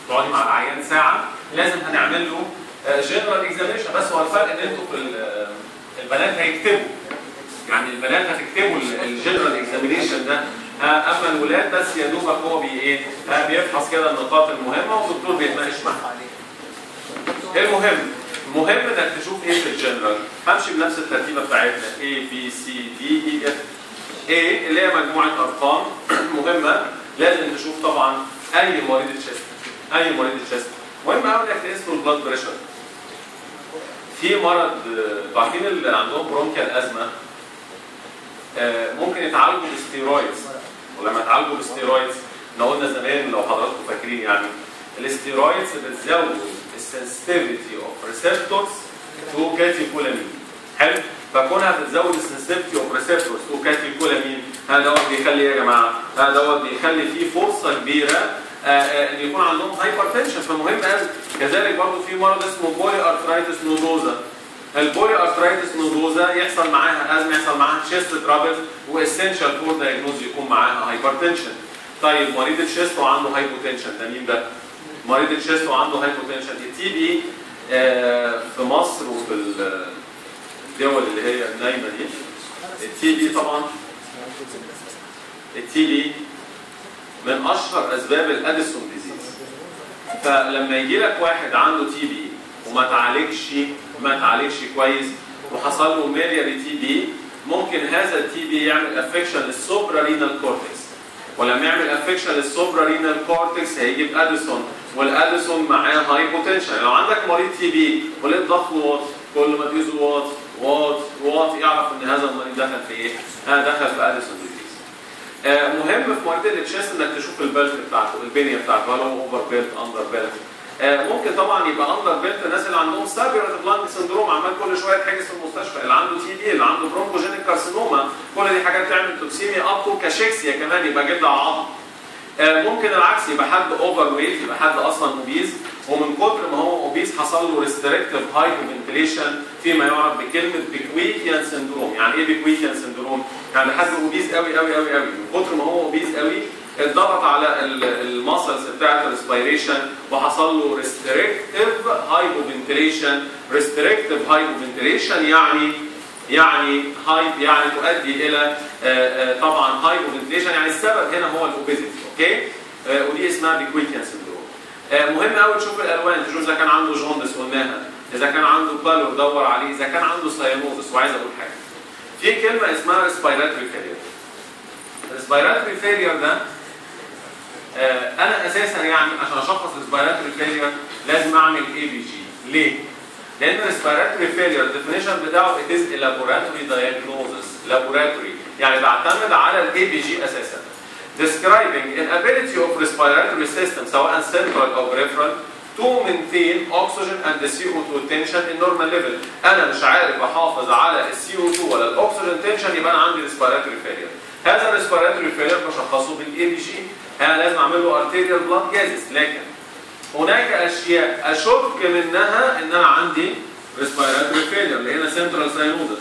تقعدي مع العيان ساعه لازم هنعمل له جنرال اكزامينشن بس هو الفرق ان انتوا في ال- البنات هيكتبوا يعني البنات هتكتبوا الجنرال اكزامينشن ده ها، اما الولاد بس يا دوبك هو بي ايه ها، بيفحص كده النقاط المهمه والدكتور بيتناقش معاه المهم مهم انك تشوف ايه في الجنرال همشي بنفس الترتيبه بتاعتنا A B C D E F A اللي هي مجموعه ارقام مهمه لازم تشوف طبعا اي مريض تشيست اي مريض تشيست مهم قوي انك تقيس له البلاد بريشر في مرض آه، عارفين اللي عندهم برونكيال ازمه آه، ممكن يتعالجوا بالستيرويدز ولما يتعالجوا بالستيرويدز احنا قلنا زمان لو حضراتكم فاكرين يعني الستيرويدز بتزود السنسيتيفيتي اوف ريسبتورز تو كاتيكولامين حلو فكونها بتزود السنسيتيفيتي اوف ريسبتورز تو كاتيكولامين هذا دوت بيخلي ايه يا جماعه؟ هذا دوت بيخلي فيه فرصه كبيره آه، آه، ان يكون عندهم هايبرتنشن فمهم قوي كذلك برضه في مرض اسمه بولي ارثرايتس نودوزا البولي ارثرايتس نودوزا يحصل معاها ازمه يحصل معاها تشيست ترابل واسينشال فور دايجنوز يكون معاها هايبرتنشن طيب مريض الشيست وعنده هايبوتنشن ده مين ده؟ مريض الشيست وعنده هايبوتنشن التي بي آه، في مصر وفي ال- الدول اللي هي النايمه دي التي بي طبعا التي بي من اشهر اسباب الاديسون ديزيز فلما يجي لك واحد عنده تي بي وما تعالجش ما تعالجش كويس وحصل له ميلياري تي بي ممكن هذا التي بي يعمل افكشن للسوبرا رينال كورتكس ولما يعمل افكشن للسوبرا رينال كورتكس هيجيب اديسون والاديسون معاه هايبوتنشن لو عندك مريض تي بي ولقيت ضغطه واطي كل ما تقيسه واطي واطي واطي اعرف ان هذا المريض دخل في ايه؟ ها دخل في اديسون ديزيز آه، مهم في مريض التشيست انك تشوف البلت بتاعته البنيه بتاعته هل هو اوفر بيلت اندر بيلت ممكن طبعا يبقى اندر بيلت الناس اللي عندهم سابيرت لانج سندروم عمال كل شويه يتحجز في المستشفى اللي عنده تي بي اللي عنده برونكوجينيك كارسينوما كل دي حاجات تعمل توكسيميا اب تو كاشيكسيا كمان يبقى جلد على عظم آه، ممكن العكس يبقى حد اوفر ويت يبقى حد اصلا اوبيز ومن كتر ما هو اوبيز حصل له ريستريكتيف هايبوفنتليشن فيما يعرف بكلمه بيكويكيان سندروم يعني ايه بيكويكيان سندروم يعني حد اوبيز قوي قوي قوي قوي من كتر ما هو اوبيز قوي اتضغط على الماسلز بتاعت الريسبيريشن وحصل له ريستريكتيف هايبوفنتليشن ريستريكتيف هايبوفنتليشن يعني يعني هاي يعني تؤدي الى آه، آه، طبعا هايبوفنتليشن يعني السبب هنا هو الاوبيزيتي اوكي آه، ودي اسمها بيكويكيان سندروم آه، مهم قوي تشوف الالوان تشوف اذا كان عنده جوندس قلناها اذا كان عنده بالور دور عليه اذا كان عنده ساينوزس وعايز اقول حاجه في كلمه اسمها ريسبيراتوري فيلير الريسبيراتوري فيلير ده آه، انا اساسا يعني عشان اشخص ريسبيراتوري فيلير لازم اعمل اي بي جي ليه؟ لان الريسبيراتوري فيلير الديفينيشن بتاعه it is a laboratory diagnosis laboratory يعني بعتمد على الاي بي جي اساسا describing inability of respiratory system سواء central او peripheral to maintain oxygen and the CO2 tension in normal level انا مش عارف احافظ على السي او 2 ولا الاكسجين تنشن يبقى انا عندي respiratory failure هذا الريسبيراتوري فيلير بشخصه بالاي بي جي انا لازم اعمل له arterial blood gases لكن هناك اشياء اشك منها ان انا عندي respiratory failure لقينا central cyanosis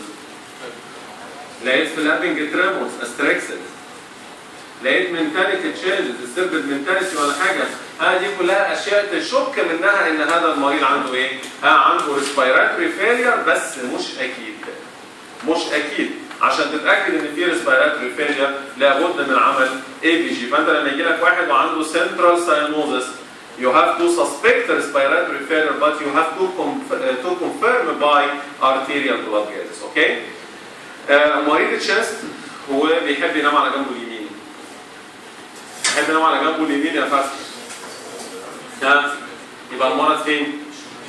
لقيت فلابنج تريمورز استريكسل لقيت منتاليتي تشينجز السيربت منتاليتي ولا حاجه ها دي كلها اشياء تشك منها ان هذا المريض عنده ايه؟ ها عنده ريسبيراتوري فيلير بس مش اكيد مش اكيد عشان تتاكد ان في ريسبيراتوري فيلير لابد من عمل اي بي جي فانت لما يجي لك واحد وعنده سنترال ساينوزس you have to suspect respiratory failure but you have to, conf- uh, to confirm by arterial blood gases okay آه، مريض الشست هو بيحب ينام على جنبه اليمين بيحب ينام على جنبه اليمين يا فتحي ها يبقى المرض فين؟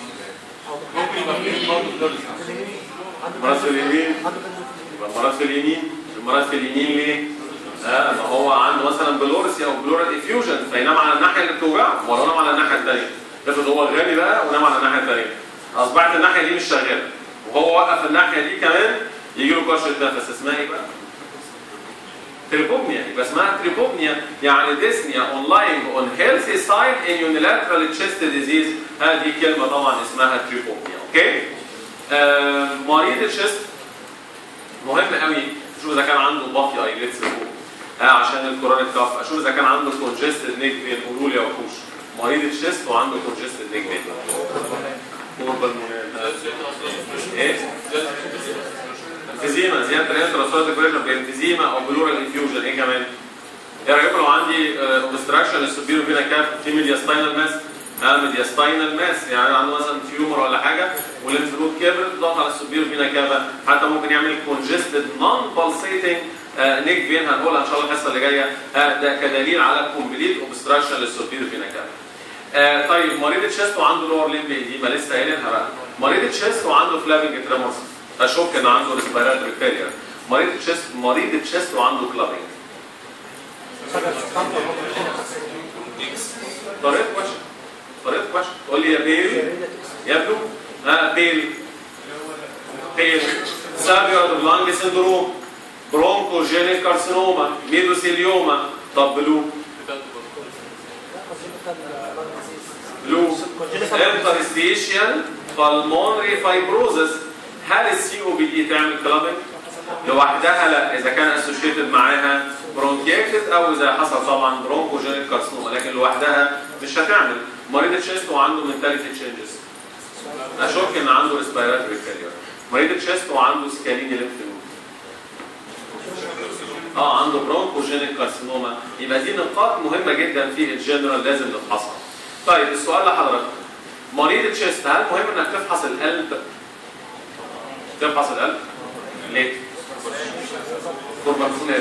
ممكن يبقى فيه برضه بلوريس المرض في اليمين يبقى المرض في اليمين المرض في اليمين ليه؟ ها ما هو عنده مثلا بلورسي او بلورال افيوجن فينام على الناحيه اللي بتوجعه ولا ينام على الناحيه الثانيه افرض هو غني بقى ونام على الناحيه الثانيه اصبحت الناحيه دي مش شغاله وهو وقف الناحيه دي كمان يجي له كرشه نفس اسمها ايه بقى؟ تريبوبنيا يبقى اسمها تريبوبنيا يعني dyspnea on lying on healthy side in unilateral chest disease هذه كلمه طبعا اسمها تريبوبنيا اوكي؟ آه مريض الشست مهم قوي شوف اذا كان عنده بافي ايلتس فوق آه عشان الكورونيك كاف اشوف اذا كان عنده كونجستد نيك فين قولوا لي يا وحوش مريض الشيست وعنده كونجستد نيك فين كوربال ايه انفيزيما زياده الانتراسويد بريشر بانفيزيما او بلورال انفيوجن ايه كمان؟ ايه رايكم لو عندي اوبستراكشن للسوبيرو فينا كاف في ميدياستاينال ماس اه ميدياستاينال ماس يعني عنده مثلا تيومر ولا حاجه والليمف نود كبرت ضغط على السوبيرو فينا كافا حتى ممكن يعمل كونجستد نون بالسيتنج نيك فين هنقولها ان شاء الله الحصه اللي جايه آه ده كدليل على كومبليت اوبستراكشن للسوبيرو فينا كافا آه طيب مريض الشيست وعنده لور ليمب ايديما لسه قايلينها بقى مريض الشيست وعنده فلافنج تريمورس اشك ان عنده ريسبيراتوري فيلير مريض الشيست مريض الشيست وعنده كلابنج طريقه كويشن طريقه كويشن تقول لي يا بيل يا بلو ها بيل بيل سابيور لانج سندروم برونكوجينيك كارسينوما ميدوسيليوما طب بلو بلو انترستيشيال بالمونري فايبروزس هل السي او بي دي تعمل كلابنج؟ لوحدها لا اذا كان اسوشيتد معاها برونكيتس او اذا حصل طبعا برونكوجينيك كارسينوما لكن لوحدها مش هتعمل مريض الشيست وعنده منتاليتي تشينجز اشك ان عنده ريسبيراتوري فيلير مريض الشيست وعنده سكاليني ليمف نود اه عنده برونكوجينيك كارسينوما يبقى دي نقاط مهمه جدا في الجنرال لازم نفحصها طيب السؤال لحضرتك مريض الشيست هل مهم انك تفحص القلب تفحص القلب ليه كورباكسونات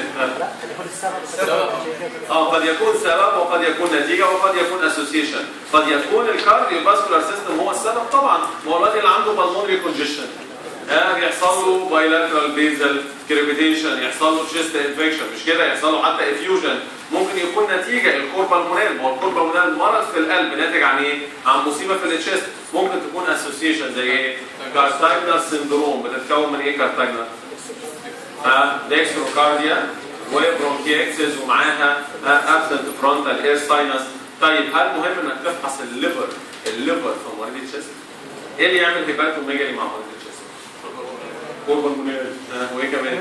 اه قد يكون سبب وقد يكون نتيجه وقد يكون اسوسيشن قد يكون الكارديو فاسكولار سيستم هو السبب طبعا ما هو الوقت اللي عنده بالمونري كونجيشن ها بيحصل له بايلاترال بيزل كريبيتيشن يحصل له تشيست انفكشن مش كده يحصل له حتى افيوجن ممكن يكون نتيجه الكوربالمونال ما هو الكوربالمونال مرض في القلب ناتج عن ايه؟ عن مصيبه في التشيست ممكن تكون اسوسيشن زي ايه؟ كارتاجنا سندروم بتتكون من ايه كارتاجنا؟ ها ديكستروكارديا وبرونكيكسس ومعاها ابسنت فرونتال اير ساينس طيب هل مهم انك تفحص الليفر الليفر في مريض التشيست؟ ايه اللي يعمل هيباتوميجالي مع مريض التشيست؟ كوربالمونال وايه كمان؟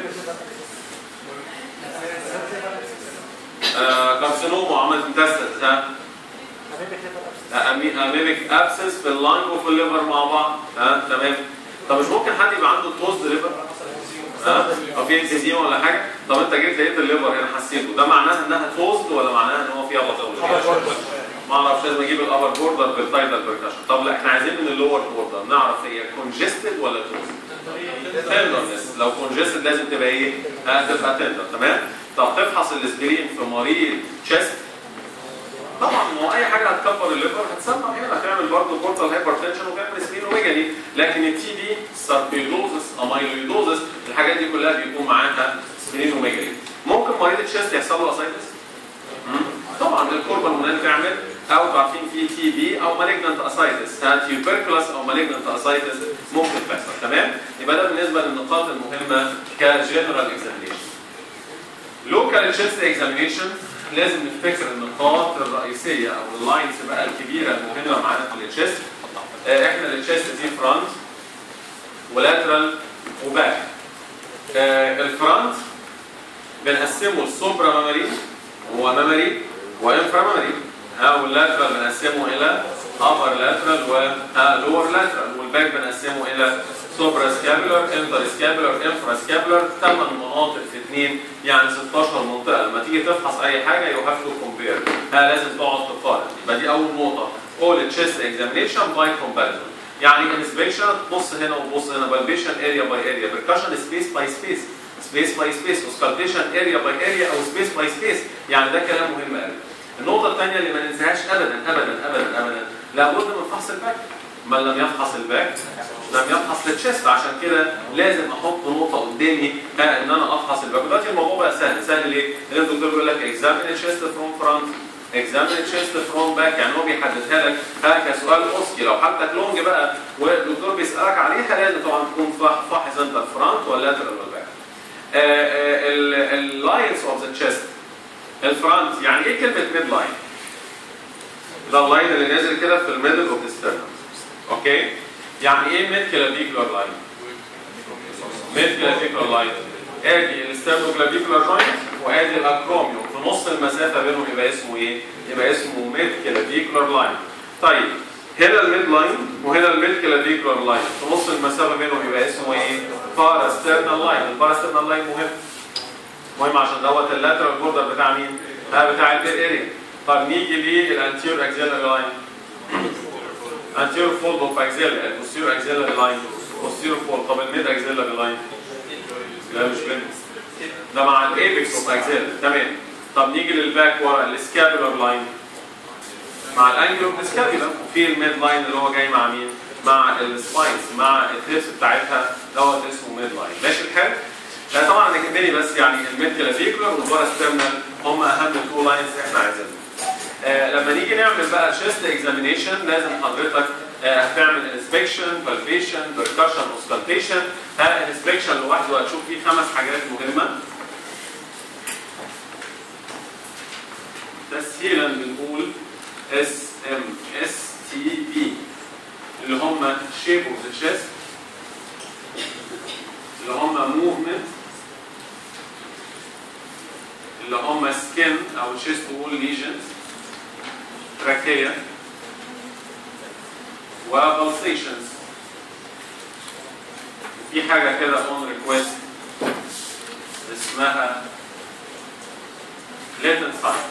آه كارسينوما وعملت انتستس ها اميبك ابسس في اللانج وفي الليفر مع بعض ها تمام طب مش ممكن حد يبقى عنده توست ليفر ها او في انفيزيما ولا حاجه طب انت جيت لقيت الليفر هنا حسيته ده معناها انها توست ولا معناها ان هو فيها بطل ما اعرفش لازم اجيب الابر بوردر بالتايتل بركشن طب لا احنا عايزين من اللور بوردر نعرف هي كونجستد ولا توست تندرنس لو كونجستد لازم تبقى ايه؟ هتبقى تندر تمام؟ طب تفحص الاسبرين في مريض تشيست طبعا ما هو اي حاجه هتكبر الليفر هتسمع هنا هتعمل برضه بورتال هايبرتنشن وتعمل سبينوميجالي لكن التي بي ساركويدوزس اميلويدوزس الحاجات دي كلها بيكون معاها سبينوميجالي ممكن مريض الشيست يحصل له اسايتس طبعا الكوربا المنال تعمل او عارفين في تي بي او مالجنانت اسايتس تيوبركلس او مالجنانت اسايتس ممكن تحصل تمام يبقى ده بالنسبه للنقاط المهمه كجنرال اكزامينيشن لوكال تشيست اكزامينيشن لازم نفتكر النقاط الرئيسيه او اللاينز بقى الكبيره المهمه معانا في التشيست احنا التشيست دي فرونت ولاترال وباك الفرونت بنقسمه السوبرا ميموري وميموري وانفرا ميموري ها واللاترال بنقسمه الى upper lateral ولور lateral والباك بنقسمه الى سوبرا سكابولار انتر سكابولار انفرا سكابولار ثمان مناطق في اثنين يعني 16 منطقه لما تيجي تفحص اي حاجه يو هاف تو كومبير ها لازم تقعد تقارن يبقى دي اول نقطه all chest examination by comparison يعني inspection تبص هنا وتبص هنا بالبيشن اريا باي اريا percussion سبيس باي سبيس سبيس باي سبيس auscultation اريا باي اريا او سبيس باي سبيس يعني ده كلام مهم قوي النقطه الثانيه اللي ما ننساهاش ابدا ابدا ابدا ابدا لابد من فحص الباك من لم يفحص الباك لم يفحص التشيست عشان كده لازم احط نقطه قدامي ها ان انا افحص الباك دلوقتي الموضوع بقى سهل سهل ليه؟ لان الدكتور بيقول لك examine chest from front examine chest from back يعني هو بيحددها لك ها كسؤال اوسكي لو حالتك لونج بقى والدكتور بيسالك عليها لازم طبعا تكون فاحص انت الفرونت واللاترال والباك اللاينز اوف ذا تشيست الفرونت يعني ايه كلمه ميد لاين؟ ده اللاين اللي نازل كده في الميدل اوف ذا ستيرنم اوكي يعني ايه ميد كلافيكولار لاين ميد كلافيكولار لاين ادي الستيرنو كلافيكولار جوينت وادي الاكروميوم في نص المسافه بينهم يبقى اسمه ايه؟ يبقى اسمه ميد كلافيكولار لاين طيب هنا الميد لاين وهنا الميد كلافيكولار لاين في نص المسافه بينهم يبقى اسمه ايه؟ باراسترنال لاين الباراسترنال لاين مهم مهم عشان دوت اللاترال بوردر بتاع مين؟ ها بتاع الميد اريا طب نيجي للانتيور اكزيلاري لاين anterior fold of axilla posterior axillary line posterior fold طب الميد axillary line لا مش ميد ده مع الايبكس اوف axilla تمام طب نيجي للباك ورا السكابولار لاين مع الانجل اوف السكابولا وفي الميد لاين اللي هو جاي مع مين؟ مع السباينز مع التيبس بتاعتها دوت اسمه ميد لاين ماشي الحال؟ لا طبعا انا كملي بس يعني الميد كلافيكولار والباراسترنال هم اهم تو لاينز احنا عايزينهم آه لما نيجي نعمل بقى شيست اكزامينيشن لازم حضرتك آه هتعمل انسبكشن بالبيشن بركشن اوسكالتيشن ها انسبكشن لوحده هتشوف فيه خمس حاجات مهمه تسهيلا بنقول اس ام اس تي بي اللي هم شيب اوف ذا chest اللي هم موفمنت اللي هم سكين او chest wall lesions تراكية وبلسيشنز في حاجة كده اون ريكويست اسمها latent sign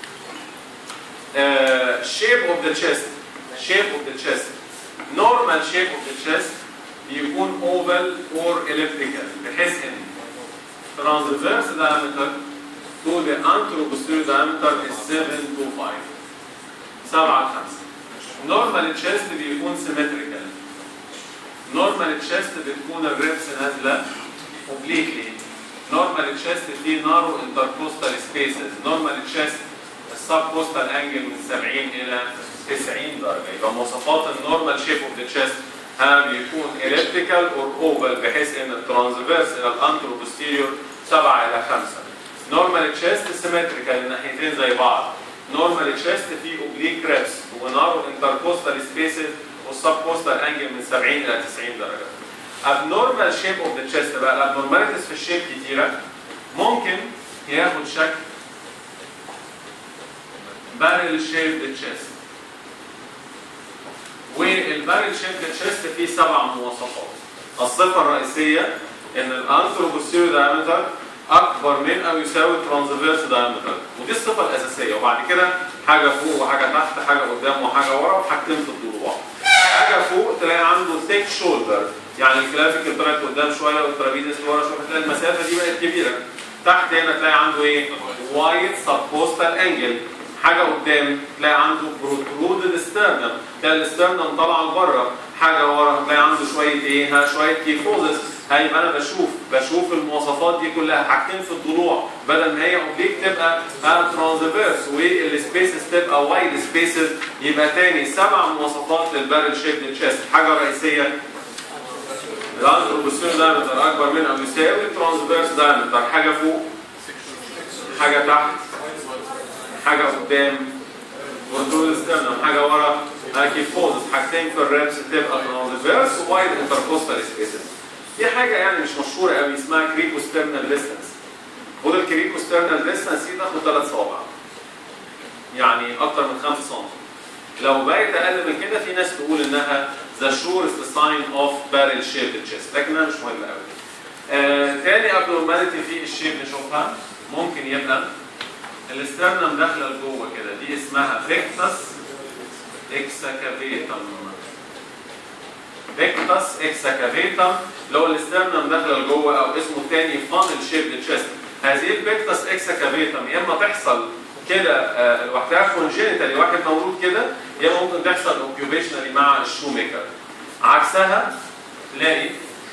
uh, shape of the chest shape of the chest normal shape of the chest بيكون oval or elliptical بحيث ان transverse diameter to the anteroposterior diameter is 7 to 5 7 5 نورمال تشيست بيكون سيمتريكال نورمال تشيست بتكون الريبس نازله اوبليكلي نورمال تشيست فيه نارو انتركوستال سبيسز نورمال تشيست السب كوستال انجل من 70 الى 90 درجه يبقى مواصفات النورمال شيب اوف ذا تشيست ها بيكون elliptical اور اوفال بحيث ان الترانسفيرس الى الانتروبوستيريور 7 الى 5 نورمال تشيست سيمتريكال الناحيتين زي بعض نورمال تشيست فيه اوبليك ريبس ونارو انتركوستال سبيسز والسب كوستال انجل من 70 الى 90 درجه. abnormal shape of the chest بقى الابنورماليتيز في الشيب كتيره ممكن ياخد شكل بارل شيب تشيست والبارل شيب تشيست فيه سبع مواصفات الصفه الرئيسيه ان الانتروبوستيريو دايمتر اكبر من او يساوي ترانسفيرس دايمتر ودي الصفه الاساسيه وبعد كده حاجه فوق وحاجه تحت حاجه قدام وحاجه ورا وحاجتين في الضلوع حاجه فوق تلاقي عنده ثيك شولدر يعني الكلافيكل طلعت قدام شويه والترابيزس لورا شويه تلاقي المسافه دي بقت كبيره تحت هنا تلاقي عنده ايه وايد سبوستال انجل حاجه قدام تلاقي عنده بروترودد ستيرنم تلاقي الستيرنم طالعه لبره حاجه ورا تلاقي عنده شويه ايه ها شويه كيفوزس هيبقى انا بشوف بشوف المواصفات دي كلها حاجتين في الضلوع بدل ما هي اوبليك تبقى ترانزفيرس والسبيسز تبقى وايد سبيسز يبقى تاني سبع مواصفات للبارل شيب تشيست حاجه رئيسيه الانتروبوستيريو دايمتر اكبر من او يساوي الترانسفيرس دايمتر حاجه فوق حاجه تحت حاجه قدام بروتول ستيرنم حاجه ورا كيفوزس حاجتين في الريبس تبقى ترانسفيرس ووايد انتركوستال سبيسز دي حاجه يعني مش مشهوره قوي اسمها كريكو ستيرنال ديستانس خد الكريكو ستيرنال ديستانس دي تاخد ثلاث صوابع يعني اكتر من 5 سم لو بقت اقل من كده في ناس تقول انها ذا شورست ساين اوف بارل شيب تشيست لكنها مش مهمه قوي آه تاني ابنورماليتي في الشيب نشوفها ممكن يبقى الاسترنم داخله لجوه كده دي اسمها بيكتس اكسكافيتم بيكتس اكسكافيتم اللي هو الاسترنم داخله لجوه او اسمه الثاني فانل شيب تشيست هذه البيكتس اكسكافيتم يا اما تحصل كده آه، لوحدها كونجينيتالي واحد مولود كده يا اما ممكن تحصل اوكيوبيشنالي مع الشو ميكر عكسها تلاقي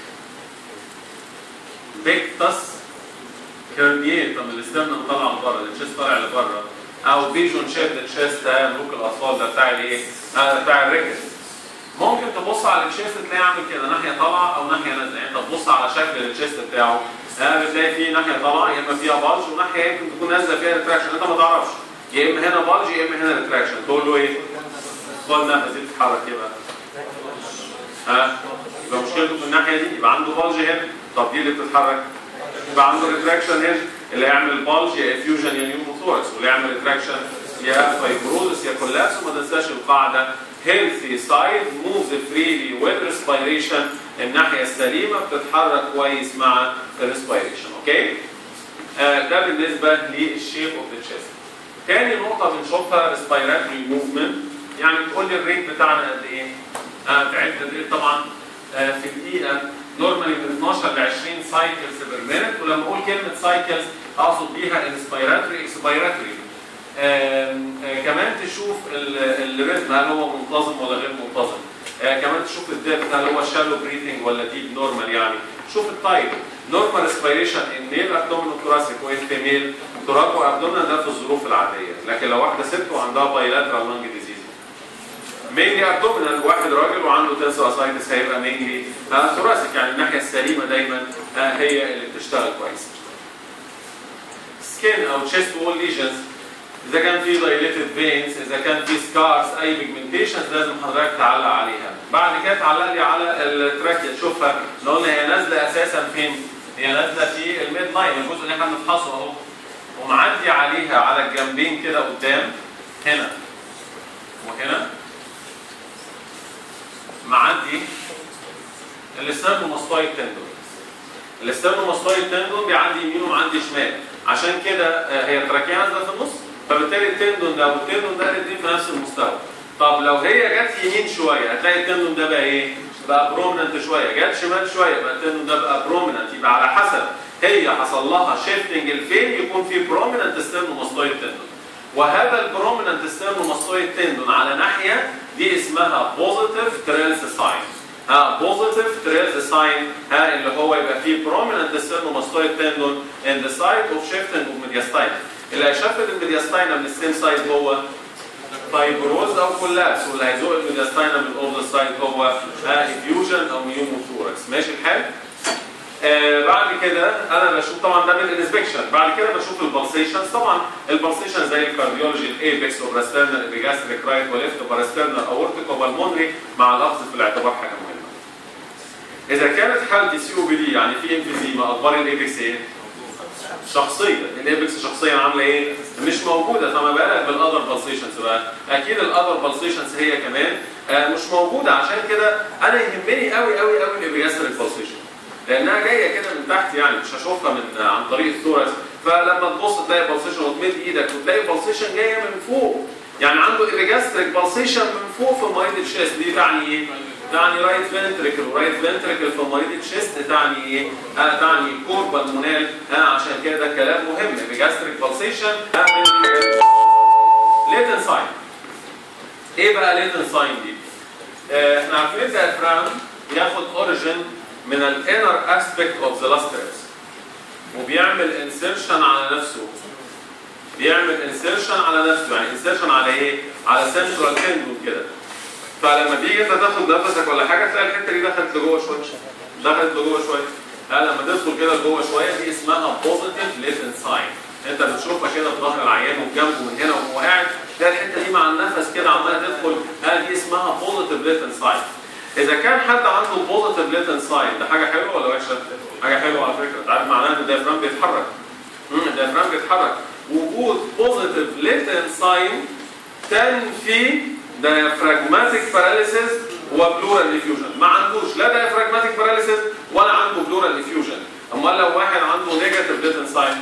بيكتس كيرنيتم الاسترنم طالع لبره التشيست طالع لبره او بيجون شيب التشيست ده ملوك الاطفال ده بتاع الايه؟ آه، بتاع الريكت ممكن تبص على التشيست تلاقي عامل كده ناحيه طالعه او ناحيه نازله يعني انت تبص على شكل التشيست بتاعه ها بتلاقي فيه ناحيه طالعه يا اما فيها بالج وناحيه يمكن تكون نازله فيها ريتراكشن انت ما تعرفش يا اما هنا بالج يا اما هنا ريتراكشن تقول له ايه؟ خد نفس دي بتتحرك ايه بقى؟ ها يبقى مشكلته في الناحيه دي يبقى عنده بالج هنا طب دي اللي بتتحرك يبقى عنده ريتراكشن هنا اللي يعمل بالج يا افيوجن يا نيوموثوركس واللي يعمل ريتراكشن يا فايبروزس يا كولابس وما تنساش القاعده healthy side moves freely with respiration الناحيه السليمه بتتحرك كويس مع الريسبيريشن اوكي آه ده بالنسبه للشيب اوف ذا تشيست تاني نقطه بنشوفها ريسبيراتوري موفمنت يعني تقول لي الريت بتاعنا قد ايه؟ آه تعد قد ايه طبعا آه في الدقيقه نورمالي من 12 ل 20 سايكلز بير مينت ولما اقول كلمه سايكلز اقصد بيها انسبيراتوري اكسبيراتوري كمان تشوف الريتم هل هو منتظم ولا غير منتظم آه كمان تشوف الديبت هل هو شالو بريثنج ولا ديب نورمال يعني شوف التايب نورمال ريسبيريشن ان ميل ابدومينال ثوراسيك وان فيميل توراكو ابدومينال ده في الظروف العاديه لكن لو واحده ست وعندها بايلاترال لانج ديزيز مينلي ابدومينال واحد راجل وعنده تنسو اسايتس هيبقى مينلي ثوراسيك يعني الناحيه السليمه دايما آه هي اللي بتشتغل كويس سكين او تشيست وول ليجنز اذا كان في دايليتد فينز اذا كان في سكارز اي بيجمنتيشنز لازم حضرتك تعلق عليها بعد كده تعلق لي على التراكيا تشوفها لو قلنا هي نازله اساسا فين هي نازله في الميد لاين الجزء اللي احنا بنفحصه اهو ومعدي عليها على الجنبين كده قدام هنا وهنا معدي الاسترنوماستويد تندون الاسترنوماستويد تندون بيعدي يمين ومعدي شمال عشان كده هي التراكيه نازله في النص فبالتالي التندون ده والتندون ده الاثنين في نفس المستوى طب لو هي جت يمين شويه هتلاقي التندون ده بقى ايه؟ بقى برومننت شويه جت شمال شويه بقى التندون ده بقى برومننت يبقى على حسب هي حصل لها شيفتنج لفين يكون في برومننت ستيرنوماستويد تندون وهذا البرومننت ستيرنوماستويد تندون على ناحيه دي اسمها بوزيتيف تريلز ساين ها بوزيتيف تريلز ساين ها اللي هو يبقى فيه برومننت ستيرنوماستويد تندون ان ذا سايت اوف شيفتنج اوف ميدياستاين اللي هيشفت الميدياستاينا من السيم سايد هو فايبروز او كولابس واللي هيزق الميدياستاينا من الاوفر سايد هو افيوجن او نيوموثوركس ماشي الحال؟ آه بعد كده انا بشوف طبعا ده بالانسبكشن بعد كده بشوف البلسيشنز طبعا البلسيشن زي الكارديولوجي الايبكس وبراسترنال ابيجاستريك رايت وليفت وبراسترنال اورتيك وبالمونري مع الاخذ في الاعتبار حاجه مهمه. اذا كانت حالتي سي او بي دي يعني في انفيزيما اخبار الايبكس ايه؟ شخصيه الايبكس شخصيا عامله ايه مش موجوده فما بالك بالاذر بالسيشنز بقى اكيد الاذر بالسيشنز هي كمان آه مش موجوده عشان كده انا يهمني قوي قوي قوي الابيجاستريك بالسيشن لانها جايه كده من تحت يعني مش هشوفها من آه عن طريق الثوركس فلما تبص تلاقي بالسيشن وتمد ايدك وتلاقي بالسيشن جايه من فوق يعني عنده ابيجاستريك بالسيشن من فوق في مريض الشيست دي تعني ايه؟ تعني رايت فنتريكل ورايت فنتريكل في مريض الشيست تعني ايه؟ آه تعني كور بالمونال آه عشان كده ده كلام مهم بجاستريك بالسيشن آه ليتن ساين ايه بقى ليتن ساين دي؟ آه احنا عارفين الديافرام بياخد اوريجن من الانر اسبكت اوف ذا لاسترس وبيعمل انسيرشن على نفسه بيعمل انسيرشن على نفسه يعني انسيرشن على ايه؟ على سنترال تندون كده فلما تيجي انت تاخد نفسك ولا حاجه تلاقي الحته دي دخلت لجوه شويه دخلت لجوه شويه ها لما تدخل كده لجوه شويه دي اسمها بوزيتيف ليتن ساين انت بتشوفها كده في ظهر العيان وجنبه من هنا وهو قاعد تلاقي الحته دي مع النفس كده عماله تدخل ها دي اسمها بوزيتيف ليتن ساين اذا كان حد عنده بوزيتيف ليتن ساين ده حاجه حلوه ولا وحشه؟ حاجه حلوه على فكره انت عارف معناها ان الديافرام بيتحرك الديافرام بيتحرك وجود بوزيتيف ليتن ساين تنفي diaphragmatic paralysis وبلورال effusion ما عندوش لا diaphragmatic paralysis ولا عنده بلورال effusion امال لو واحد عنده نيجاتيف ليتن ساين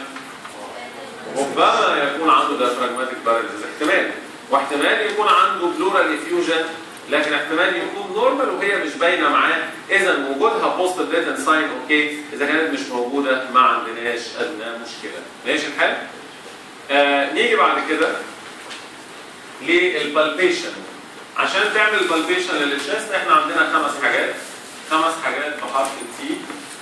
ربما يكون عنده diaphragmatic paralysis احتمال واحتمال يكون عنده بلورال effusion لكن احتمال يكون نورمال وهي مش باينه معاه اذا وجودها بوست ليتن ساين اوكي اذا كانت مش موجوده ما عندناش ادنى مشكله ماشي الحال آه نيجي بعد كده للبالبيشن عشان تعمل بالبيشن للشيست احنا عندنا خمس حاجات خمس حاجات بحرف التي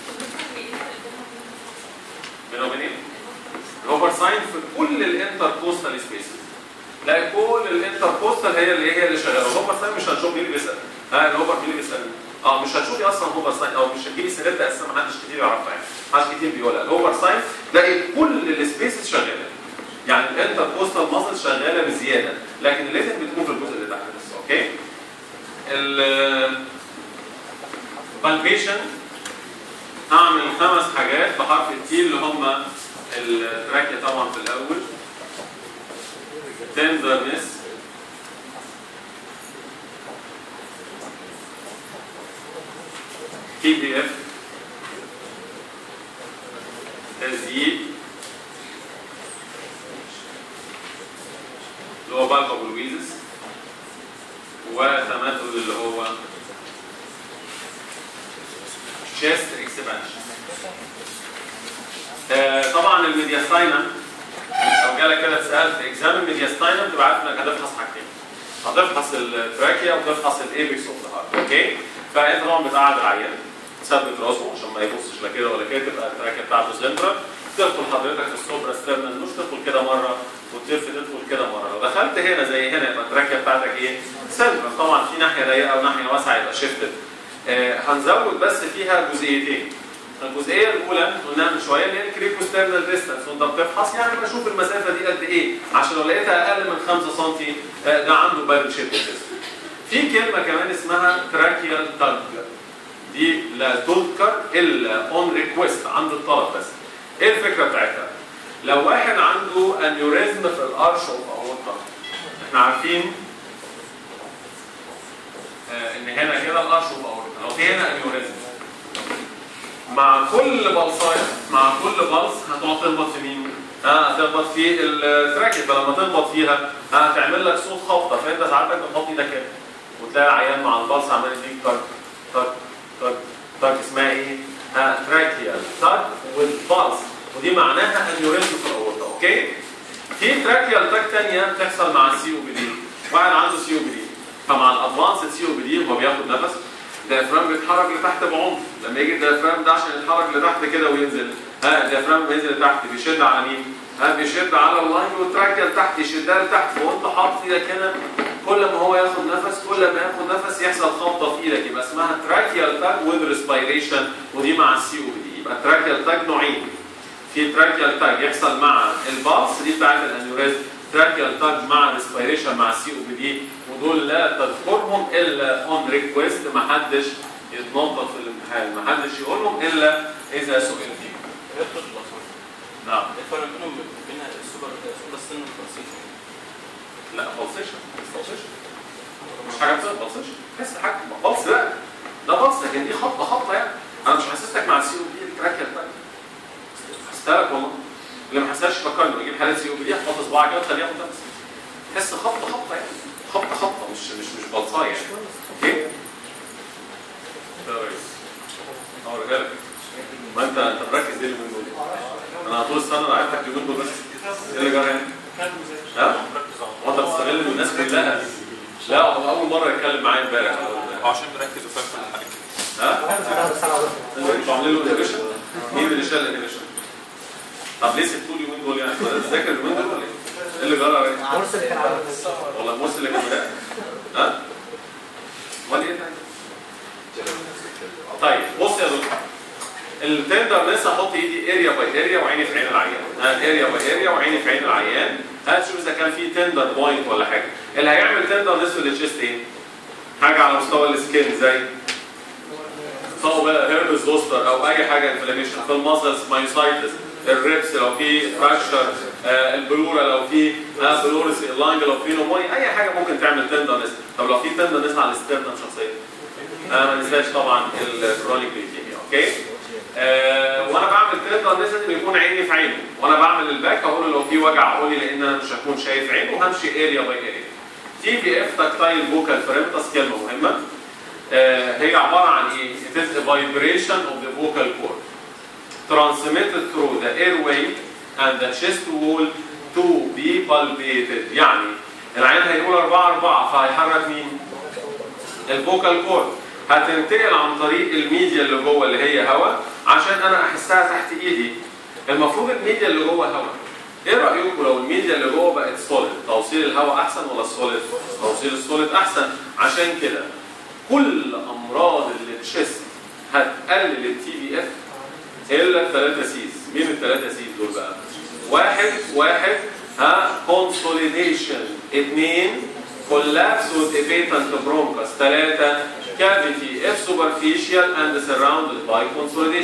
بينه وبين ايه؟ الاوفر ساين في كل الانتركوستال سبيسز لا كل الانتركوستال هي اللي هي اللي شغاله الاوفر ساين مش هنشوف مين اللي بيسال ها الاوفر مين اللي بيسال اه مش هتشوفي اصلا اوفر ساين او مش هتجيبي سيرتها اساسا ما حدش كتير يعرفها يعني ما حدش كتير بيقولها الاوفر ساين تلاقي كل السبيسز شغاله يعني الانتركوستال ماسل شغاله بزياده لكن الليتن بتكون في الجزء اللي تحت بس اوكي البالبيشن هعمل خمس حاجات بحرف التي اللي هم التراكيا طبعا في الاول tenderness تي بي اف تزييد اللي هو بالبا والويزس وتمدد اللي هو chest expansion آه، طبعا الميدياستاينم لو جالك كده تسال في اكزام الميدياستاينم تبقى عارف انك هتفحص حاجتين هتفحص التراكيا وتفحص الايبكس اوف ذا هارت اوكي فانت طبعا بتقعد العيان تثبت راسه عشان ما يبصش لا كده ولا كده تبقى التراكيا بتاعته سنترال تدخل حضرتك في السوبرا ستيرنال مش تدخل كده مره وتلف تدخل كده مره لو دخلت هنا زي هنا يبقى التراكيا بتاعتك ايه؟ سنترال طبعا في ناحيه ضيقه وناحيه واسعه يبقى شيفتد آه هنزود بس فيها جزئيتين الجزئيه الاولى قلناها من شويه اللي هي الكريكوسترنال ديستانس وانت بتفحص يعني بشوف المسافه دي قد ايه عشان لو لقيتها اقل من 5 سم آه، ده عنده بارد شيب في كلمه كمان اسمها تراكيال تاج دي لا تذكر الا اون ريكويست عند الطلب بس ايه الفكره بتاعتها؟ لو واحد عنده انيوريزم في الارش اوف اورتا احنا عارفين آه، ان هنا كده الارش اوف اورتا لو في هنا انيوريزم مع كل بلصايه مع كل بلص هتقعد تخبط في مين؟ ها هتخبط في التراكت فلما تخبط فيها ها هتعمل لك صوت خبطه فانت ساعتك بتحط ايدك هنا وتلاقي العيان مع البلص عمال يديك تك تك تك تك اسمها ايه؟ ها تراكيال تك والبلص ودي معناها انيوريزم في الاورطه اوكي؟ في تراكيال تك ثانيه بتحصل مع السي او بي دي واحد عنده سي او بي دي فمع الادفانسد سي او بي دي هو بياخد نفس الديافرام بيتحرك لتحت بعنف لما يجي الديافرام ده عشان يتحرك لتحت كده وينزل ها الديافرام بينزل لتحت بيشد على مين؟ ها بيشد على اللاين والتراكيا لتحت يشدها لتحت وانت حاطط ايدك هنا كل ما هو ياخد نفس كل ما ياخد نفس يحصل خبطه في ايدك يبقى اسمها تراكيال تاج وذ ريسبيريشن ودي مع السي او بي دي يبقى تراكيال تاج نوعين في تراكيال تاج يحصل مع الباص دي بتاعت الانيوريزم تراكيال تاج مع ريسبيريشن مع السي او بي دي ودول لا تذكرهم الا اون ريكويست ما حدش يتنطط في الامتحان ما حدش يقولهم الا اذا سئل فيه يدخل الأطفال. نعم الفرق بينهم بين السوبر سوبر ستين والتنسيق لا بلسيشن بلسيشن مش حاجه بتبقى بلسيشن تحس حاجه بلس لا ده بلس لكن دي خبطه خبطه يعني انا مش حسستك مع السي او بي التراكيال تاج حسستها والله اللي ما حسهاش فكرني اجيب حالات سي او بي دي احط صباعك كده تخليها نفس تحس خبطه خبطه يعني خبطه خبطه مش مش مش بلصايه يعني اوكي ده يا ريس اوريها لك ما انت انت مركز ليه اليومين دول انا طول السنه انا عارفك اليومين دول بس ايه اللي جرى يعني؟ ها؟ هو انت بتستغل ان الناس كلها لا هو اول مره يتكلم معايا امبارح عشان مركز وفاهم كل حاجه ها؟ انتوا عاملين له انهبيشن؟ مين اللي شال الانهبيشن؟ طب ليه سبتوا لي اليومين دول يعني؟ تذاكر اليومين دول ولا ايه؟ ايه اللي جرى يا ريس؟ مرسل كان عامل والله مرسل اللي كان بدأ ها؟ امال ايه تاني؟ طيب بص يا دكتور التندر لسه احط ايدي اريا باي اريا وعيني في عين العيان ها اريا باي اريا وعيني في عين العيان هتشوف اذا كان في تندر بوينت ولا حاجه اللي هيعمل تندر نسبه للتشيست ايه؟ حاجه على مستوى السكين زي سواء بقى هيربس زوستر او اي حاجه انفلاميشن في الماسلز مايوسايتس الريبس لو في فراكشر آه البلورا لو في آه بلورس اللانج لو في نمونيا اي حاجه ممكن تعمل تندرنس طب لو في تندرنس على الاسترنم شخصيا آه ما ننساش طبعا الكرونيك ليكيميا اوكي آه وانا بعمل تندرنس لازم يكون عيني في عينه وانا بعمل الباك اقول له لو في وجع قول لي لان انا مش هكون شايف عينه وهمشي اريا باي اريا تي بي اف تاكتايل فوكال فريمتس كلمه مهمه آه هي عباره عن ايه؟ It is a vibration of the vocal cord transmitted through the airway and the chest wall to be palpated يعني العين هيقول 4 4 فهيحرك مين؟ الفوكال كورد هتنتقل عن طريق الميديا اللي جوه اللي هي هواء عشان انا احسها تحت ايدي المفروض الميديا اللي جوه هواء ايه رايكم لو الميديا اللي جوه بقت سوليد توصيل الهواء احسن ولا السوليد توصيل السوليد احسن عشان كده كل امراض التشيست هتقلل التي بي اف الا الثلاثه سيز مين الثلاثه سيز دول بقى واحد واحد ها كونسوليديشن اثنين collapse with a patent bronchus ثلاثة cavity if superficial and surrounded by consolidation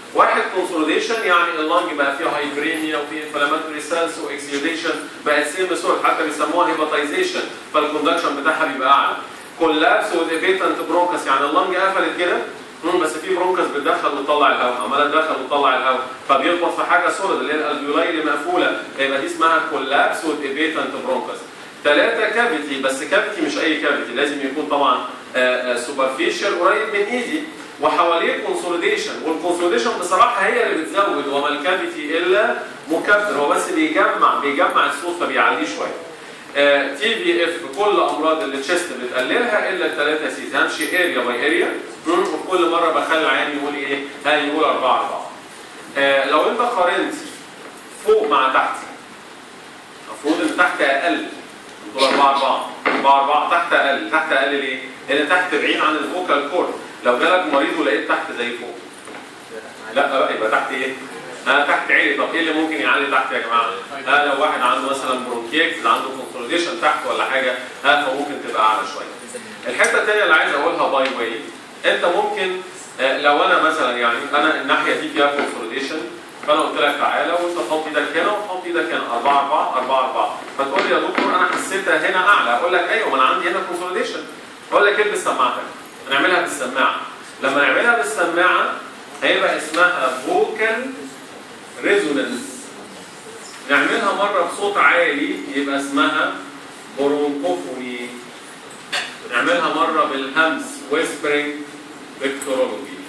واحد كونسوليديشن يعني اللنج بقى فيه هايبريميا وفيه انفلاماتوري سيلز واكسيوديشن بقت سيم سورت حتى بيسموها هيباتايزيشن فالكوندكشن بتاعها بيبقى اعلى كولابس وديبيتنت برونكس يعني اللنج قفلت كده مم، بس في برونكس بتدخل وتطلع الهواء عماله تدخل وتطلع الهواء فبيخبط في حاجه سوليد اللي هي الالفيولاي اللي مقفوله يبقى دي اسمها كولابس وديبيتنت برونكس ثلاثه كافيتي بس كافيتي مش اي كافيتي لازم يكون طبعا سوبرفيشال قريب من ايدي وحواليه كونسوليديشن والكونسوليديشن بصراحه هي اللي بتزود وما الكافيتي الا مكبر هو بس بيجمع بيجمع الصوت فبيعليه شويه تي في اف كل امراض التشست بتقللها الا الثلاثه سيز همشي اريا باي اريا وفي كل مره بخلي العيان يقول ايه؟ ها يقول 4 4 آه لو انت قارنت فوق مع تحت المفروض ان تحت اقل تقول 4 4 4 4 تحت اقل تحت اقل ليه؟ لان تحت بعيد عن الفوكال كورد لو جالك مريض ولقيت تحت زي فوق لا بقى يبقى تحت ايه؟ ها تحت عالي طب ايه اللي ممكن يعلي تحت يا جماعه؟ ها لو واحد عنده مثلا برونكيكس عنده كونسوليديشن تحت ولا حاجه ها فممكن تبقى اعلى شويه. الحته الثانيه اللي عايز اقولها باي واي انت ممكن آه، لو انا مثلا يعني انا الناحيه دي فيها كونسوليديشن فانا قلت لك تعالى وانت تحط ايدك هنا وتحط ايدك هنا 4 4 4 4 فتقول لي يا دكتور انا حسيتها هنا اعلى اقول لك ايوه ما انا عندي هنا كونسوليديشن اقول لك البس سماعتك نعملها بالسماعه لما نعملها بالسماعه هيبقى اسمها فوكال ريزونانس نعملها مره بصوت عالي يبقى اسمها برونكوفوني نعملها مره بالهمس ويسبرنج فيكتورولوجي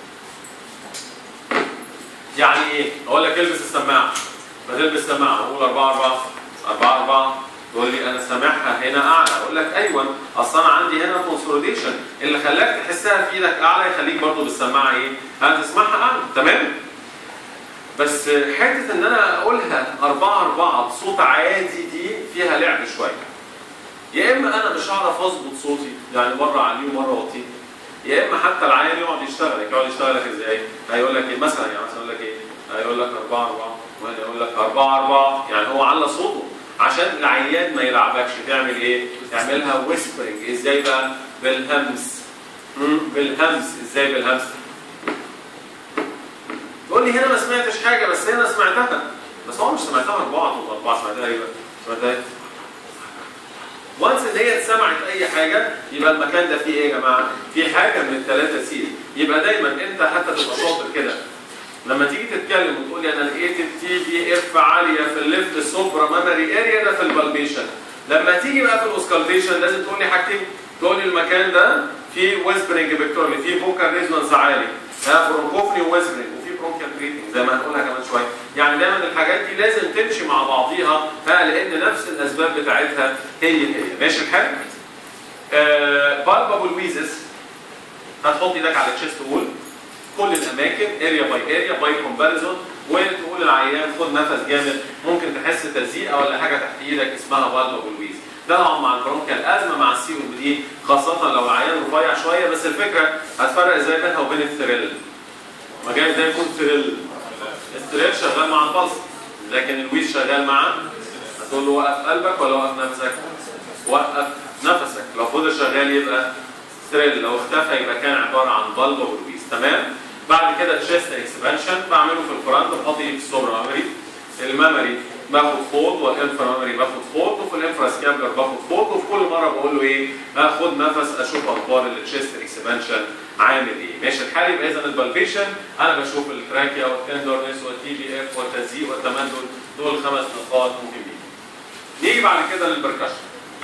يعني ايه؟ اقول لك البس السماعه فتلبس السماعه اقول 4 4 4 4 تقول لي انا سامعها هنا اعلى اقول لك ايوه اصل انا عندي هنا كونسوليديشن اللي خلاك تحسها في ايدك اعلى يخليك برضو بالسماعه ايه؟ هتسمعها اعلى تمام؟ بس حته ان انا اقولها 4 4 بصوت عادي دي فيها لعب شويه يا اما انا مش هعرف اظبط صوتي يعني مره اعليه ومره اوطيه يا اما حتى العيان يقعد يشتغل يقعد يشتغل لك ازاي؟ هيقول لك ايه مثلا يعني مثلا يقول لك ايه؟ هيقول لك 4 4 وهنا يقول لك 4 4 يعني هو على صوته عشان العيان ما يلعبكش تعمل ايه؟ تعملها ويسبرنج ازاي بقى؟ بالهمس مم، بالهمس ازاي بالهمس؟ تقول لي هنا ما سمعتش حاجه بس هنا سمعتها بس هو مش سمعتها اربعه ولا اربعه سمعتها ايه بقى؟ سمعتها ايه؟ وانس ان هي سمعت اي حاجه يبقى المكان ده فيه ايه يا جماعه؟ فيه حاجه من الثلاثه سي يبقى دايما انت حتى تبقى شاطر كده لما تيجي تتكلم وتقول لي انا لقيت التي في اف عاليه في الليفت سوبرا مامري اريا ده في البالبيشن لما تيجي بقى في الاوسكالتيشن لازم تقول لي حاجتين تقول لي المكان ده فيه ويسبرنج فيكتورلي فيه فوكال ريزونانس عالي ها برونكوفني ويسبرنج وفي برونكال بريثنج زي ما هنقولها كمان شويه يعني دايما الحاجات دي لازم تمشي مع بعضيها ها لان نفس الاسباب بتاعتها هي هي ماشي الحال؟ آه بالبابل ويزس هتحط ايدك على التشيست وول كل الاماكن اريا باي اريا باي كومباريزون وتقول للعيان خد نفس جامد ممكن تحس تزييقه ولا حاجه تحت ايدك اسمها بالبابل ويز ده طبعا مع البرونكال ازمه مع السي او دي خاصه لو العيان رفيع شويه بس الفكره هتفرق ازاي بينها وبين الثريل ما جاي ده يكون ثريل الثريل شغال مع البلس لكن الويز شغال مع هتقول له وقف قلبك ولا وقف نفسك وقف نفسك لو فضل شغال يبقى ثريل لو اختفى يبقى كان عباره عن بلب والويز تمام بعد كده الشيست اكسبانشن بعمله في الفرونت بحط ايدي في السوبر مامري المامري باخد فوق والانفرا مامري باخد فوق وفي الانفرا سكابلر باخد فوق وفي كل مره بقول له ايه اخد نفس اشوف اخبار الشيست اكسبانشن عامل ايه ماشي الحال يبقى اذا البالبيشن انا بشوف التراكيا والتندرنس والتي بي اف والتزييق والتمدد دول خمس نقاط مهمين نيجي بعد كده للبركشن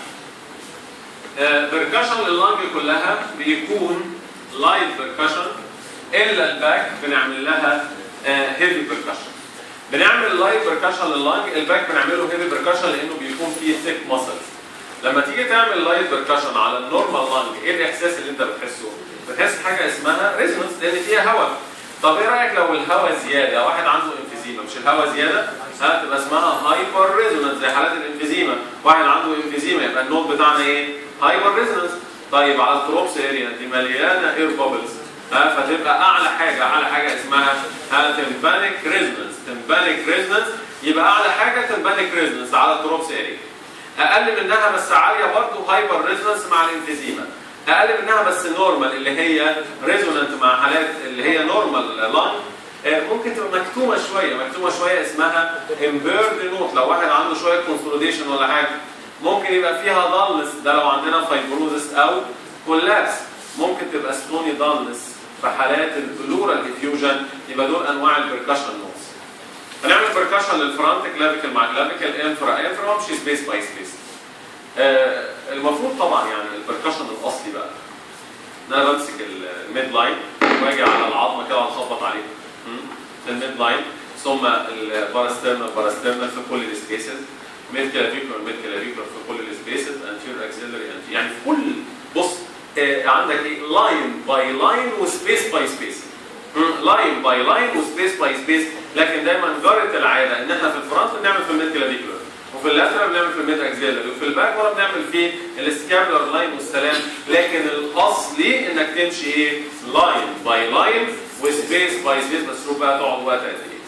بركشن لللانج كلها بيكون لايت بركشن الا الباك بنعمل لها هيفي بركشن بنعمل لايت بركشن لللانج الباك بنعمله هيفي بركشن لانه بيكون فيه ثيك ماسلز لما تيجي تعمل لايت بركشن على النورمال لانج ايه الاحساس اللي انت بتحسه؟ بتحس حاجه اسمها ريزونانس لان فيها هواء طب ايه رايك لو الهواء زياده واحد عنده انفيزيما مش الهواء زياده ها تبقى اسمها هايبر ريزونانس زي حالات الانفيزيما واحد عنده انفيزيما يبقى النوت بتاعنا ايه؟ هايبر ريزونانس طيب على التروبس اريا دي مليانه اير بابلز ها فتبقى اعلى حاجه اعلى حاجه اسمها ها تمبانيك ريزونانس تمبانيك ريزونانس يبقى اعلى حاجه تمبانيك ريزونانس على التروبس اريا اقل منها بس عاليه برضه هايبر ريزونانس مع الانفيزيما اقل منها بس نورمال اللي هي ريزونانت مع حالات اللي هي نورمال لانج آه، ممكن تبقى مكتومه شويه مكتومه شويه اسمها امبيرد نوت لو واحد عنده شويه كونسوليديشن ولا حاجه ممكن يبقى فيها دالنس ده لو عندنا فايبروزس او كولابس ممكن تبقى ستوني دالنس في حالات البلورال ديفيوجن يبقى دول انواع البركشن نوتس هنعمل بركشن للفرونت كلافيكال مع كلافيكال انفرا انفرا وامشي سبيس باي سبيس آه المفروض طبعا يعني البركشن الاصلي بقى ان انا بمسك الميد لاين واجي على العظمه كده واخبط عليها م? الميد لاين ثم الباراسترنال باراسترنال في كل السبيسز ميد كلافيكولار ميد كلافيكولار في كل السبيسز انتير اكسلري يعني في كل بص آه عندك ايه لاين باي لاين وسبيس باي سبيس لاين باي لاين وسبيس باي سبيس لكن دايما جرت العاده ان احنا في الفرونت بنعمل في الميد كلافيكولار وفي اللاترال بنعمل في الميد اكسيلري وفي الباك ورا بنعمل في السكابلر لاين والسلام لكن الاصلي انك تمشي ايه لاين باي لاين وسبيس باي سبيس بس شوف بقى تقعد وقت قد ايه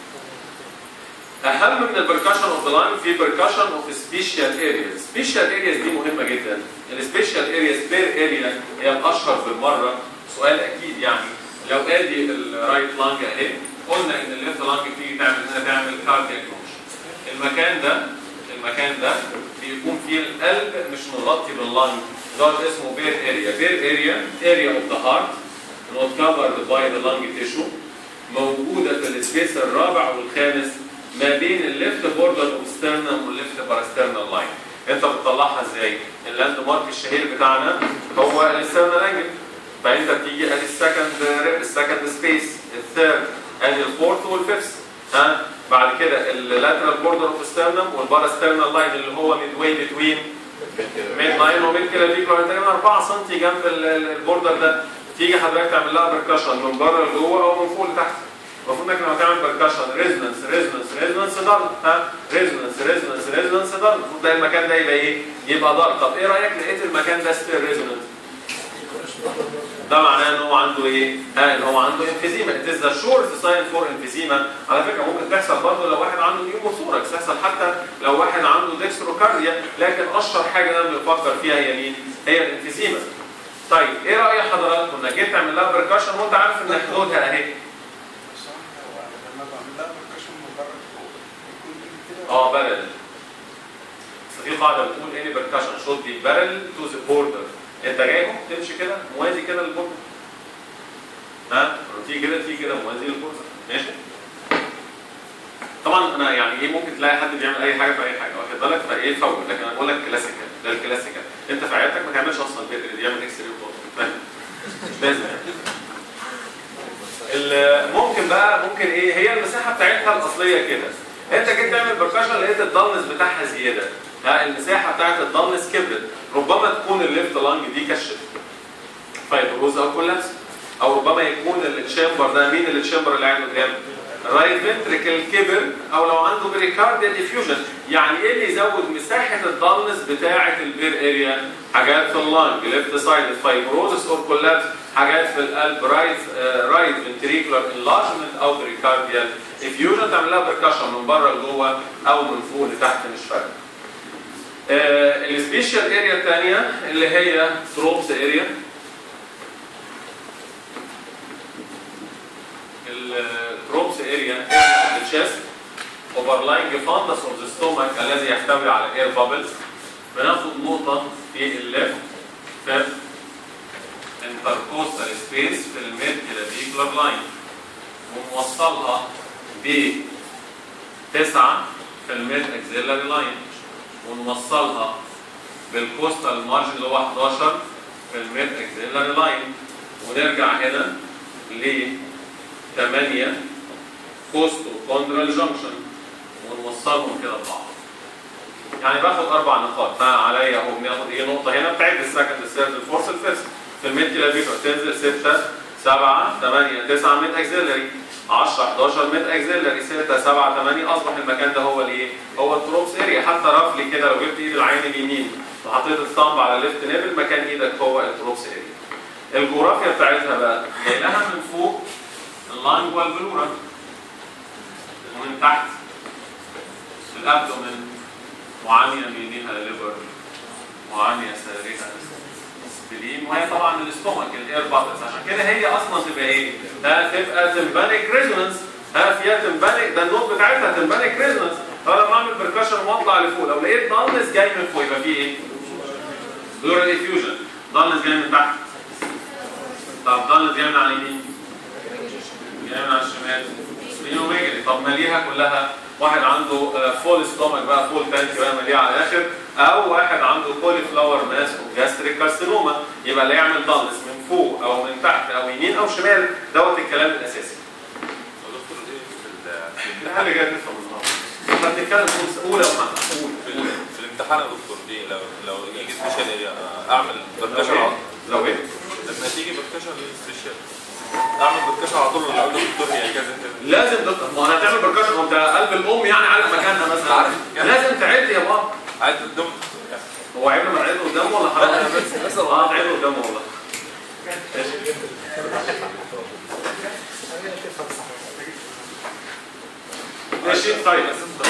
اهم من البركشن اوف ذا لاين في بركشن اوف سبيشال ارياز سبيشال ارياز دي مهمه جدا السبيشال ارياز بير اريا هي الاشهر بالمره سؤال اكيد يعني لو ادي الرايت لانج اهي قلنا ان الليفت لانج بتيجي تعمل هنا تعمل كاردياك المكان ده المكان ده بيكون فيه القلب مش مغطي باللانج ده اسمه بير اريا بير اريا اريا اوف ذا هارت not covered by the lung tissue موجودة في السبيس الرابع والخامس ما بين الليفت بوردر اوف سترنم والليفت باراسترنال لاين انت بتطلعها ازاي؟ اللاند مارك الشهير بتاعنا هو السترنال انجل فانت بتيجي ادي السكند ريب السكند سبيس الثيرد ادي الفورث والفيفث ها بعد كده اللاترال بوردر اوف سترنم والباراسترنال لاين اللي هو ميد واي بتوين ميد لاين وميد كلافيكولار تقريبا 4 سم جنب البوردر ده تيجي حضرتك تعمل لها بركشن من بره لجوه او من فوق لتحت المفروض انك لما تعمل بركشن ريزونانس ريزونانس ريزونانس ضل ها ريزونانس ريزونانس ريزونانس ضل المفروض ده المكان ده يبقى ايه؟ يبقى ضل طب ايه رايك لقيت المكان ده ستيل ريزونانس ده معناه ان هو عنده ايه؟ ها ان هو عنده انفيزيما ات از شورت ساين فور انفيزيما على فكره ممكن تحصل برضه لو واحد عنده نيوموثوركس تحصل حتى لو واحد عنده ديكستروكارديا لكن اشهر حاجه ده بنفكر فيها هي مين؟ هي الانفيزيما طيب ايه راي حضراتكم انك جيت تعمل لها بركشن وانت عارف ان حدودها اهي اه بارل في قاعده بتقول اني بركشن شوت بي بارل تو ذا بوردر انت جاي اهو تمشي كده موازي كده للبوردر ها تيجي كده تيجي كده موازي للبوردر ماشي طبعا انا يعني ايه ممكن تلاقي حد بيعمل اي حاجه في اي حاجه واخد بالك فايه فوت لكن انا بقول لك كلاسيكال ده الكلاسيكال انت في عيادتك ما تعملش اصلا البيت دي يعمل اكس راي فاهم مش لازم ممكن بقى ممكن ايه هي المساحه بتاعتها الاصليه كده انت جيت تعمل بركشن لقيت الضلنس بتاعها زياده ها المساحه بتاعت الضلنس كبرت ربما تكون الليفت لانج دي كشف فايبروز او كولابس او ربما يكون التشامبر ده مين التشامبر اللي قاعد قدام الرايت فنتريكل كبر او لو عنده بريكارديا ديفيوجن يعني ايه اللي يزود مساحه الضلنس بتاعه البير اريا حاجات في اللانج ليفت سايد فايبروزس اور كولابس حاجات في القلب رايت رايت فنتريكولار انلارجمنت او بريكارديال افيوجن تعمل لها بركشن من بره لجوه او من فوق لتحت مش فارقه آه السبيشال اريا الثانيه اللي هي تروبس اريا التروبس اريا الشيست اوفرلاينج فاندس اوف ذا ستومك الذي يحتوي على اير بابلز بناخد نقطه في الليفت في انتركوستال سبيس في الميد كلافيكولار لاين ونوصلها ب 9 في الميد اكزيلاري لاين ونوصلها بالكوستال مارجن اللي هو 11 في الميد اكزيلاري لاين ونرجع هنا ل 8 كوستو كوندرال جنكشن ونوصلهم كده ببعض يعني باخد اربع نقاط ها عليا اهو بناخد ايه نقطه هنا بتاعت السكند الثيرد الفورث الفيرست في الميد كلافيكولار تنزل 6 7 8 9 ميد اكزيلري 10 11 ميد اكزيلري 6 7 8 اصبح المكان ده هو الايه؟ هو التروبس اريا حتى رفلي كده لو جبت ايد العين اليمين وحطيت الثامب على ليفت نيبل مكان ايدك هو التروبس اريا. الجغرافيا بتاعتها بقى جاي لها من فوق اللانج والبلورا ومن تحت الابدومن وعن يمينها ليفر وعن يسارها سبلين وهي طبعا الاستومك الاير بابلز عشان كده هي اصلا تبقى ايه؟ ده تبقى تمبانيك ريزونانس ها فيها تمبانك ده النوت بتاعتها تمبانك ريزونانس فلما اعمل بركشن واطلع لفوق لو لقيت دالنس جاي من فوق يبقى فيه ايه؟ بلورال افيوجن دالنس جاي من تحت طب دالنس جاي من على اليمين جاي من على الشمال سبينوميجالي طب ماليها كلها واحد عنده فول ستومك بقى فول تانك بقى ماليه على الاخر او واحد عنده كولي فلاور ماس وجاستريك كارسينوما يبقى اللي يعمل دالنس من فوق او من تحت او يمين او شمال دوت الكلام الاساسي دكتور ايه في ال- ده اللي جاي نفهم النهارده احنا بنتكلم في اولى ومحمد في ال- في الامتحان يا دكتور دي لو لو يجي سبيشال اعمل بركشن على لو ايه؟ لما تيجي بركشن سبيشال اعمل بركشن على طول ولا اقول للدكتور هي كذا كذا لازم دكتور ما انا هتعمل بركشن وانت قلب الام يعني عارف مكانها مثلا عارف. لازم تعد يا بابا عايز قدام هو عيب لما تعد قدامه ولا حرام؟ لا، بس- بس اه تعد قدامه والله ماشي طيب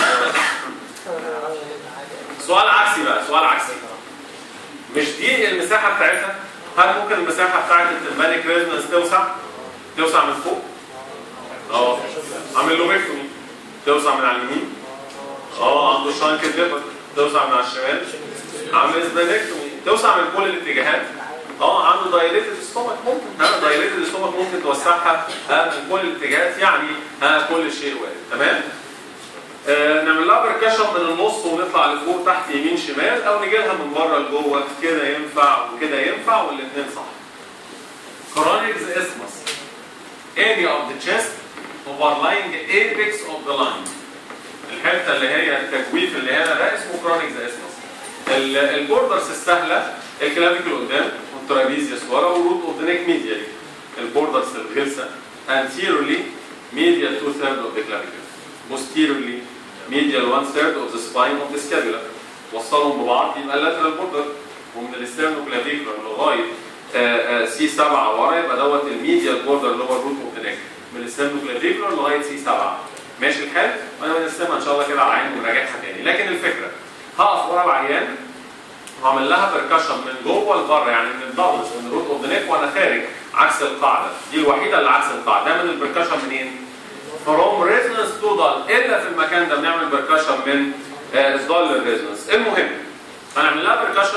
سؤال عكسي بقى سؤال عكسي مش دي المساحه بتاعتها هل ممكن المساحه بتاعت التمبانيك ريزونانس توسع توسع من فوق اه عامل لوبيكتومي توسع من على اليمين اه عنده شانك ليفر توسع من على الشمال عامل سبانكتومي توسع من كل الاتجاهات اه عنده دايليتد ستومك ممكن ها دايليتد ستومك ممكن توسعها ها من كل الاتجاهات يعني ها كل شيء وارد تمام آه نعمل لها بركشن من النص ونطلع لفوق تحت يمين شمال او نجي لها من بره لجوه كده ينفع وكده ينفع والاثنين صح. Coronix isthmus area of the chest overlying apex of the line الحته اللي هي التجويف اللي هنا ده اسمه كرونيك اسمس البوردرز السهله الكلافيكل قدام والترابيزيوس ورا والروت اوف ذا نيك ميديالي البوردرز الغلسه anteriorly medial two third of the clavicle posteriorly medial one third of the spine of the scapula وصلهم ببعض يبقى اللاترال بوردر ومن الاسترنوكلافيكولار لغايه سي 7 ورا يبقى دوت الميديال بوردر اللي هو الروت اوف ذا نيك من الاسترنوكلافيكولار لغايه سي 7 ماشي الحال وانا بنقسمها ان شاء الله كده على عين ونراجعها تاني لكن الفكره هقف ورا العيان واعمل لها بركشن من جوه لبره يعني من الدبلز من الروت اوف ذا نيك وانا خارج عكس القاعده دي الوحيده اللي عكس القاعده دايما البركشن منين؟ فروم ريزونانس تو ضل الا في المكان ده بنعمل بركشن من ضل للريزونانس المهم هنعمل لها بركشن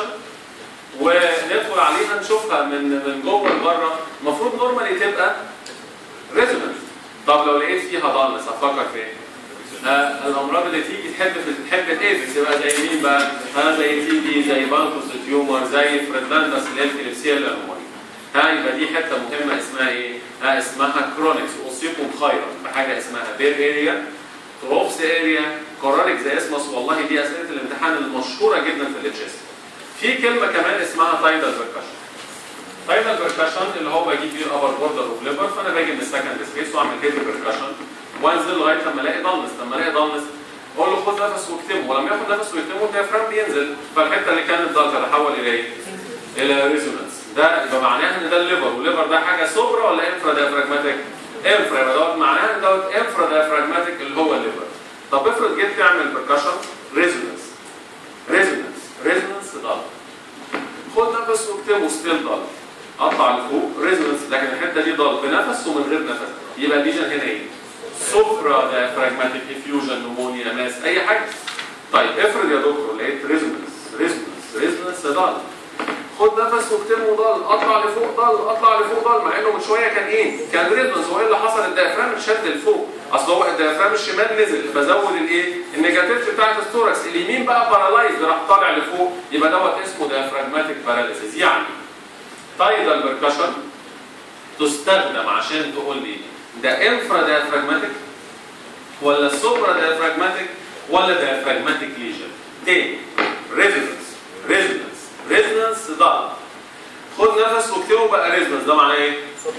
وندخل عليها نشوفها من من جوه لبره المفروض نورمالي تبقى ريزونانس طب لو لقيت فيها ضلمس افكر في ايه؟ آه الامراض اللي تيجي تحب تحب تقفز يبقى زي مين بقى؟ ها زي تي بي زي بانكوس تيومر زي فريدلاندس اللي هي الكليبسيه الانومالي ها يبقى دي حته مهمه اسمها ايه؟ ها اسمها كرونكس اوصيكم خيرا بحاجه اسمها بير اريا تروبس اريا كورونيك زي اسمس والله دي اسئله الامتحان المشهوره جدا في الاتشيست في كلمه كمان اسمها تايدال بركشن تايدال بركشن اللي هو بجيب بيه الابر بوردر اوف ليفر فانا باجي من السكند سبيس واعمل هيدي بركشن وانزل لغايه لما الاقي ضلمس لما الاقي ضلمس اقول له خد نفس واكتمه ولما ياخد نفس ويكتمه الديافرام بينزل فالحته اللي كانت ضلمه تتحول الى ايه؟ الى ريزونانس ده يبقى معناها ان ده الليفر والليفر ده حاجه سوبرا ولا انفرا ديافراجماتيك؟ انفرا يبقى دوت معناها ان دوت انفرا ديافراجماتيك اللي هو الليفر طب افرض جيت تعمل بركشن ريزونانس ريزونانس ريزونانس ضل خد نفس واكتمه ستيل ضل اطلع لفوق ريزونانس لكن الحته دي ضل بنفس ومن غير نفس يبقى الليجن هنا ايه؟ سوبرا ديافراجماتيك افيوجن نمونيا ماس اي حاجه طيب افرض يا دكتور لقيت ريزونانس ريزونانس ريزونانس ضل خد نفس واكتمه ضل اطلع لفوق ضل اطلع لفوق ضل مع انه من شويه كان ايه؟ كان ريزونانس هو ايه اللي حصل الديافرام اتشد لفوق اصل هو الديافرام الشمال نزل بزود الايه؟ النيجاتيف بتاعت الثوركس اليمين بقى بارالايز راح طالع لفوق يبقى دوت اسمه ديافراجماتيك باراليسيس يعني تايدال بركشن تستخدم عشان تقول لي ده انفرا ديافراجماتيك ولا سوبرا ديافراجماتيك ولا ديافراجماتيك ليجن تاني ريزونانس ريزونانس ريزونانس ضغط خد نفس واكتبه بقى ريزونانس ده معناه ايه؟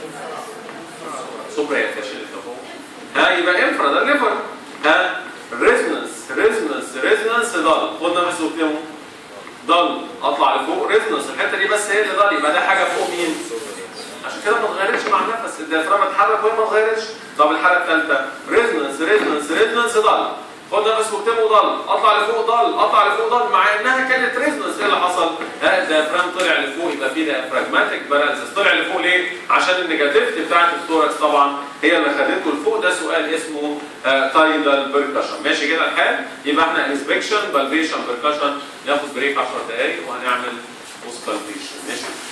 سوبرا يا فاشل ها يبقى انفرا ده الليفر ها ريزونانس ريزونانس ريزونانس ضل خد نفس واكتبه ضل اطلع لفوق ريزونانس الحته دي بس هي اللي ضل يبقى ده حاجه فوق مين؟ عشان كده ما اتغيرتش مع النفس الديافرام اتحرك وهي ما اتغيرتش طب الحاله الثالثه ريزونانس ريزونانس ريزونانس ضل قلنا بس واكتبه ضل اطلع لفوق ضل اطلع لفوق ضل مع انها كانت ريزونانس ايه اللي حصل؟ ها الديافرام طلع لفوق يبقى في ديافراجماتيك باراليسيس طلع لفوق ليه؟ عشان النيجاتيفيتي بتاعت الثوركس طبعا هي اللي خدته لفوق ده سؤال اسمه تايدال بيركشن ماشي كده الحال؟ يبقى احنا انسبكشن بالفيشن بيركشن ناخد بريك 10 دقائق وهنعمل اوسكالفيشن ماشي